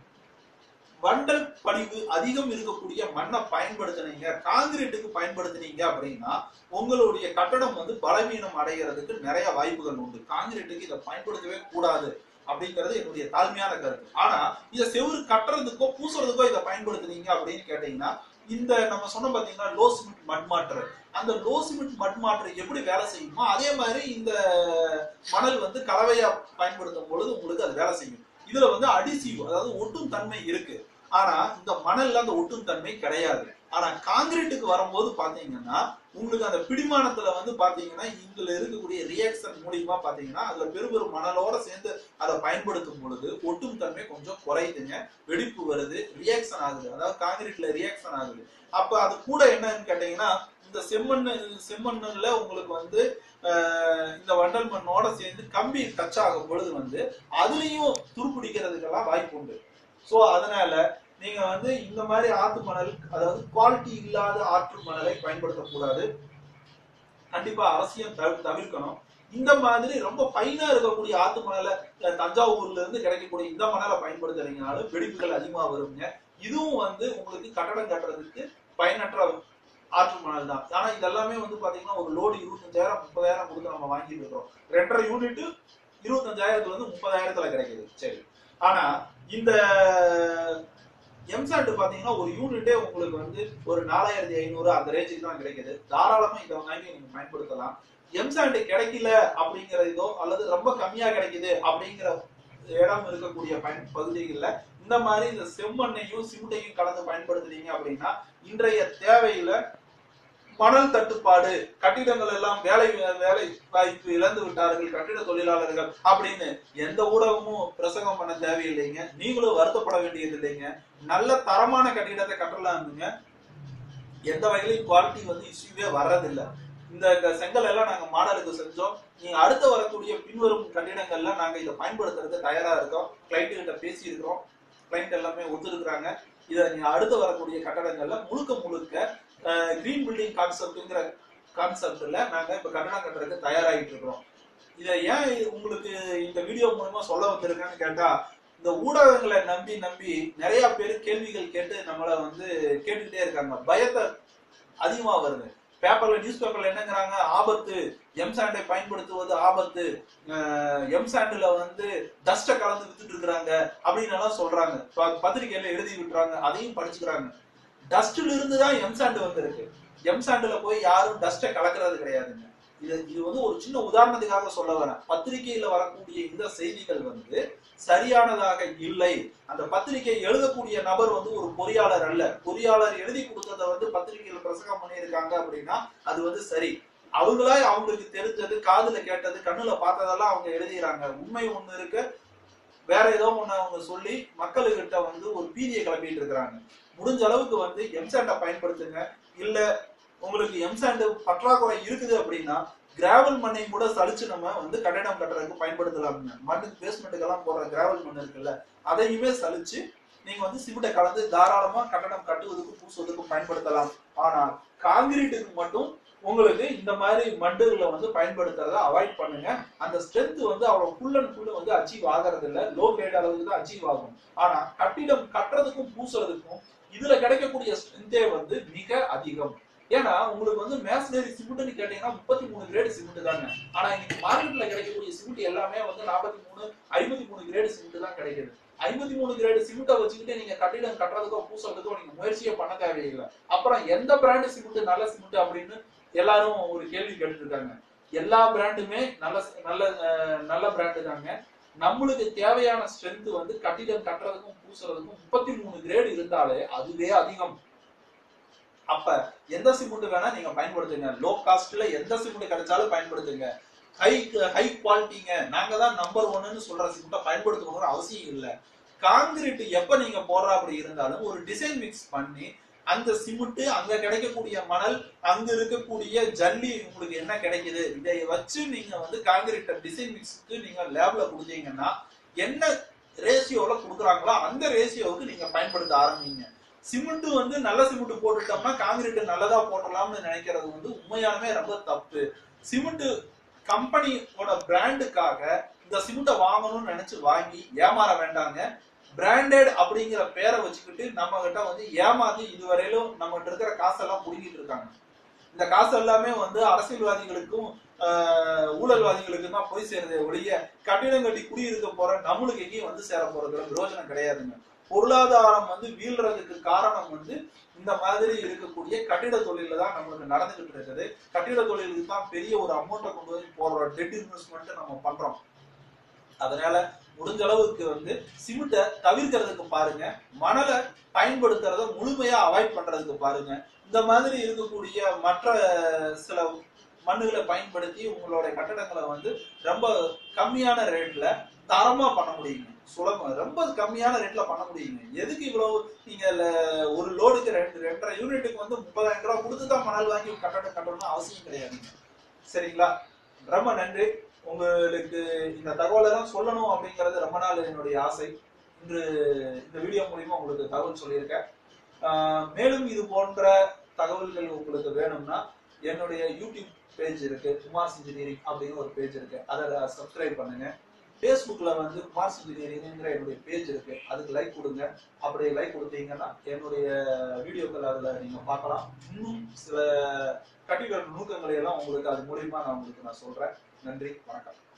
Speaker 1: வண்டல் படிவு அதிகம் இருக்கக்கூடிய மண்ணை பயன்படுத்துனீங்க காங்கிரீட்டுக்கு பயன்படுத்துனீங்க அப்படின்னா உங்களுடைய கட்டடம் வந்து பலவீனம் அடைகிறதுக்கு நிறைய வாய்ப்புகள் உண்டு காங்கிரீட்டுக்கு இதை பயன்படுத்தவே கூடாது அப்படிங்கிறது என்னுடைய தாழ்மையான கருத்து ஆனா இதை செவுரு கட்டுறதுக்கோ பூசுறதுக்கோ இதை பயன்படுத்துனீங்க அப்படின்னு கேட்டீங்கன்னா இந்த நம்ம சொன்ன பாத்தீங்கன்னா லோ சிமெண்ட் மண் மாற்று அந்த லோ சிமெண்ட் மண் மாற்று எப்படி வேலை செய்யுமோ அதே மாதிரி இந்த மணல் வந்து கலவையா பயன்படுத்தும் பொழுது உங்களுக்கு அது வேலை செய்யும் இதுல வந்து அடிசிவ் அதாவது ஒட்டும் தன்மை இருக்கு ஆனா இந்த மணல்ல அந்த ஒட்டும் தன்மை கிடையாது ஆனா காங்கிரீட்டுக்கு வரும்போது பாத்தீங்கன்னா உங்களுக்கு அந்த பிடிமானத்துல வந்து பாத்தீங்கன்னா இதுல இருக்கக்கூடிய ரியாக்ஷன் மூலியமா பாத்தீங்கன்னா அதுல பெருபெரு மணலோட சேர்ந்து அதை பயன்படுத்தும் பொழுது ஒட்டும் தன்மை கொஞ்சம் குறையுதுங்க வெடிப்பு வருது ரியாக்ஷன் ஆகுது அதாவது காங்கிரீட்ல ரியாக்ஷன் ஆகுது அப்ப அது கூட என்னன்னு கேட்டீங்கன்னா இந்த செம்மண் செம்மண்ணுல உங்களுக்கு வந்து ஆஹ், இந்த வண்டல் மண்ணோட சேர்ந்து கம்பி டச் ஆகும் பொழுது வந்து அதுலயும் துருப்பிடிக்கிறதுக்கெல்லாம் வாய்ப்பு உண்டு சோ அதனால நீங்க வந்து இந்த மாதிரி ஆத்து மணல் அதாவது குவாலிட்டி இல்லாத ஆற்று மணலை பயன்படுத்தக்கூடாது கண்டிப்பா அவசியம் தவிர- தவிர்க்கணும் இந்த மாதிரி ரொம்ப ஃபைனா இருக்கக்கூடிய ஆத்து மணலை அஹ், தஞ்சாவூர்ல இருந்து கிடைக்கக்கூடிய இந்த மணலை பயன்படுத்துறீங்கனாலும் வெடிப்புகள் அதிகமா வருங்க இதுவும் வந்து உங்களுக்கு கட்டடம் கட்டுறதுக்கு பயனற்ற ஆற்று மணல் தான் ஆனா இதெல்லாமே வந்து பாத்தீங்கன்னா ஒரு லோடு இருபத்தஞ்சாயிரம் முப்பதாயிரம் கொடுத்து நம்ம வாங்கிட்டு இருக்கோம் ரெண்டரை யூனிட் இருபத்தஞ்சாயிரத்துல இருந்து முப்பதாயிரத்துல கிடைக்குது சரி ஆனா இந்த எம்சாண்ட் பாத்தீங்கன்னா ஒரு யூனிட்டே உங்களுக்கு வந்து ஒரு நாலாயிரத்தி ஐநூறு அந்த ரேஞ்சுக்கு தான் கிடைக்குது தாராளமா இதை வாங்கி நீங்க பயன்படுத்தலாம் எம்சாண்ட் கிடைக்கல அப்படிங்கிற இதோ அல்லது ரொம்ப கம்மியா கிடைக்குது அப்படிங்கிற இடம் இருக்கக்கூடிய பயன் பகுதிகளில் இந்த மாதிரி இந்த செம்மண்ணையும் சிமெண்டையும் கலந்து பயன்படுத்துறீங்க அப்படின்னா இன்றைய தேவையில மணல் தட்டுப்பாடு கட்டிடங்கள் எல்லாம் வேலை வேலை வாய்ப்பு இழந்து விட்டார்கள் கட்டிட தொழிலாளர்கள் அப்படின்னு எந்த ஊடகமும் பிரசங்கம் பண்ண தேவையில்லைங்க நீங்களும் வருத்தப்பட வேண்டியது இல்லைங்க நல்ல தரமான கட்டிடத்தை கட்டலாம்னுங்க எந்த வகையிலும் குவாலிட்டி வந்து இஷ்யூவே வர்றதில்ல இந்த க- செங்கல் எல்லாம் நாங்க மாடலுக்கு செஞ்சோம் நீங்க அடுத்து வரக்கூடிய பின்வரும் கட்டிடங்கள்ல நாங்க இதை பயன்படுத்துறதுக்கு தயாரா இருக்கோம் கிளைண்ட் கிட்ட பேசி இருக்கிறோம் கிளைண்ட் எல்லாமே ஒத்துருக்குறாங்க இதை நீங்க அடுத்து வரக்கூடிய கட்டடங்கள்ல முழுக்க முழுக்க கிரீன் பில்டிங் கான்செப்ட்ங்கிற கான்செப்ட்ல நாங்க இப்ப கட்டடம் கட்டுறதுக்கு தயாராகிட்டு இருக்கிறோம் இதை ஏன் உங்களுக்கு இந்த வீடியோ மூலமா சொல்ல வந்திருக்கேன்னு கேட்டா இந்த ஊடகங்களை நம்பி நம்பி நிறைய பேர் கேள்விகள் கேட்டு நம்மள வந்து கேட்டுக்கிட்டே இருக்காங்க பயத்தை அதிகமா வருது பேப்பர்ல நியூஸ் பேப்பர்ல என்னங்கிறாங்க ஆபத்து எம்சாண்டை பயன்படுத்துவது ஆபத்து எம்சாண்டில் வந்து டஸ்ட கலந்து வித்துட்டு இருக்கிறாங்க அப்படின்னு எல்லாம் சொல்றாங்க ப- பத்திரிக்கையில எழுதி விட்டுறாங்க அதையும் படிச்சுக்கிறாங்க டஸ்ட்ல இருந்து தான் எம்சாண்ட் வந்திருக்கு எம்சாண்ட்ல போய் யாரும் டஸ்ட கலக்கிறது கிடையாதுங்க இது இது வந்து ஒரு சின்ன உதாரணத்துக்காக சொல்ல வரேன் பத்திரிகையில வரக்கூடிய இந்த செய்திகள் வந்து சரியானதாக இல்லை அந்த பத்திரிகை எழுதக்கூடிய நபர் வந்து ஒரு பொறியாளர் அல்ல பொறியாளர் எழுதி கொடுத்ததை வந்து பத்திரிகையில பிரசங்கம் பண்ணியிருக்காங்க அப்படின்னா அது வந்து சரி அவங்களா அவங்களுக்கு தெரிஞ்சது காதுல கேட்டது கண்ணுல பார்த்ததெல்லாம் அவங்க எழுதிறாங்க உண்மை ஒண்ணு இருக்கு வேற ஏதோ ஒண்ணு அவங்க சொல்லி மக்களுக்கிட்ட வந்து ஒரு பீதியை கிளப்பிட்டு இருக்கிறாங்க முடிஞ்ச அளவுக்கு வந்து எம்சாண்டை பயன்படுத்துங்க இல்ல உங்களுக்கு எம்சாண்ட் பற்றாக்குறை இருக்குது அப்படின்னா கிராவல் மண்ணை கூட சலிச்சு நம்ம வந்து கட்டடம் கட்டுறதுக்கு பயன்படுத்தலாம்ங்க மண்ணுக்கு பேஸ்மெண்ட்டுக்கெல்லாம் போடுற கிராவல் மண் இருக்குல்ல அதையுமே சலிச்சு நீங்க வந்து சிமெண்ட்டை கலந்து தாராளமா கட்டடம் கட்டுவதற்கும் பூசுவதற்கும் பயன்படுத்தலாம் ஆனா காங்கிரீட்டுக்கு மட்டும் உங்களுக்கு இந்த மாதிரி மண்டுகளை வந்து பயன்படுத்துறத அவாய்ட் பண்ணுங்க அந்த ஸ்ட்ரென்த் வந்து அவ்வளவு ஃபுல் அண்ட் ஃபுல் வந்து அச்சீவ் ஆகிறது இல்ல லோ கிரேட் அளவுக்கு தான் அச்சீவ் ஆகும் ஆனா கட்டிடம் கட்டுறதுக்கும் பூசுறதுக்கும் இதுல கிடைக்கக்கூடிய ஸ்ட்ரென்த்தே வந்து மிக அதிகம் ஏன்னா உங்களுக்கு வந்து மேஸ்னரி சிமெண்ட்னு கேட்டீங்கன்னா முப்பத்தி மூணு கிரேடு சிமெண்ட் தாங்க ஆனா இன்னைக்கு மார்க்கெட்ல கிடைக்கக்கூடிய சிமெண்ட் எல்லாமே வந்து நாற்பத்தி மூணு ஐம்பத்தி மூணு கிரேடு சிமெண்ட் தான் கிடைக்குது ஐம்பத்தி மூணு கிரேடு சிமெண்ட்டை வச்சுக்கிட்டு நீங்க கட்டிடம் கட்டுறதுக்கோ பூசுறதுக்கோ நீங்க முயற்சியே பண்ண தேவையில்லை அப்புறம் எந்த பிராண்ட் சிமெண்ட் நல்ல சிமெண்ட் அப்படின்னு எல்லாரும் ஒரு கேள்வி கேட்டுட்டு இருக்காங்க எல்லா பிராண்டுமே நல்ல நல்ல அஹ், நல்ல பிராண்டு தாங்க நம்மளுக்கு தேவையான ஸ்ட்ரென்த் வந்து கட்டிடம் கட்டுறதுக்கும் பூசுறதுக்கும் முப்பத்தி மூணு கிரேடு இருந்தாலே அதுவே அதிகம் அப்ப எந்த சிமெண்ட் வேணா நீங்க பயன்படுத்துங்க லோ காஸ்ட்ல எந்த சிமெண்ட் கிடைச்சாலும் பயன்படுத்துங்க ஹை ஹை குவாலிட்டிங்க நாங்க தான் நம்பர் ஒன்னு சொல்ற சிமெண்ட்டை பயன்படுத்தணுங்கிற அவசியம் இல்லை காங்கிரீட் எப்ப நீங்க போடுற அப்படி இருந்தாலும் ஒரு டிசைன் மிக்ஸ் பண்ணி அந்த சிமெண்ட் அங்க கிடைக்கக்கூடிய மணல் அங்க இருக்கக்கூடிய ஜல்லி உங்களுக்கு என்ன கிடைக்குது இதை வச்சு நீங்க வந்து காங்கிரீட் டிசைன் மிக்ஸ்க்கு நீங்க லேப்ல கொடுத்தீங்கன்னா என்ன ரேஷியோல கொடுக்குறாங்களோ அந்த ரேஷியோவுக்கு நீங்க பயன்படுத்த ஆரம்பிங்க சிமெண்ட் வந்து நல்ல சிமெண்ட் போட்டுட்டோம்னா காங்கிரீட் நல்லதா போட்டலாம்னு நினைக்கிறது வந்து உண்மையாலுமே ரொம்ப தப்பு சிமெண்ட் கம்பெனியோட பிராண்டுக்காக இந்த சிமெண்ட்டை வாங்கணும்னு நினைச்சு வாங்கி ஏமாற வேண்டாங்க பிராண்டட் அப்படிங்கிற பேரை வச்சுக்கிட்டு நம்ம கிட்ட வந்து ஏமாத்தி இதுவரையிலும் நம்ம கிட்ட இருக்கிற காசெல்லாம் புடுங்கிட்டு இருக்காங்க இந்த காசு எல்லாமே வந்து அரசியல்வாதிகளுக்கும் ஆஹ், ஊழல்வாதிகளுக்கும் தான் போய் சேருதே ஒழிய கட்டிடம் கட்டி குடியிருக்க போற நம்மளுக்கு எங்கேயும் வந்து சேர போறதுல பிரயோஜனம் கிடையாதுங்க பொருளாதாரம் வந்து வீழ்றதுக்கு காரணம் வந்து இந்த மாதிரி இருக்கக்கூடிய கட்டிட தொழில தான் நம்மளுக்கு நடந்துகிட்டு இருக்குது கட்டிட தொழிலுக்கு தான் பெரிய ஒரு அமௌண்ட்டை கொண்டு போய் போடுறோம் டெட் இன்வெஸ்ட்மெண்ட் நம்ம பண்றோம் அதனால முடிஞ்ச அளவுக்கு வந்து சிமெண்ட்டை தவிர்க்கிறதுக்கு பாருங்க மணலை பயன்படுத்துறத முழுமையா அவாய்ட் பண்றதுக்கு பாருங்க இந்த மாதிரி இருக்கக்கூடிய மற்ற சில மண்ணுகளை பயன்படுத்தி உங்களோட கட்டடங்களை வந்து ரொம்ப கம்மியான ரேட்ல தரமா பண்ண முடியுங்க சுலபம் ரொம்ப கம்மியான ரேட்ல பண்ண முடியுங்க எதுக்கு இவ்வளவு நீங்க ல- ஒரு லோடுக்கு ரெண்டு ரெண்டரை யூனிட்டுக்கு வந்து முப்பதாயிரம் ரூபாய் கொடுத்து தான் மணல் வாங்கி கட்டடம் கட்டணும்னு அவசியம் கிடையாதுங்க சரிங்களா ரொம்ப நன்றி உங்களுக்கு இந்த தகவலெல்லாம் சொல்லணும் அப்படிங்கிறது ரொம்ப நாள் என்னுடைய ஆசை இன்று இந்த வீடியோ மூலியமா உங்களுக்கு தகவல் சொல்லியிருக்கேன் ஆஹ் மேலும் இது போன்ற தகவல்கள் உங்களுக்கு வேணும்னா என்னுடைய யூடியூப் பேஜ் இருக்கு குமார்ஸ் இன்ஜினியரிங் அப்படின்னு ஒரு பேஜ் இருக்கு அதை சப்ஸ்கிரைப் பண்ணுங்க ஃபேஸ்புக்கில் வந்து குமார்ஸ் இன்ஜினியரிங்கிற என்னுடைய பேஜ் இருக்கு அதுக்கு லைக் கொடுங்க அப்படி லைக் கொடுத்தீங்கன்னா என்னுடைய வீடியோக்கள் அதில் நீங்கள் பார்க்கலாம் இன்னும் சில கட்டிட நுணுக்கங்களை எல்லாம் உங்களுக்கு அது மூலியமா நான் உங்களுக்கு நான் சொல்றேன் நன்றி வணக்கம்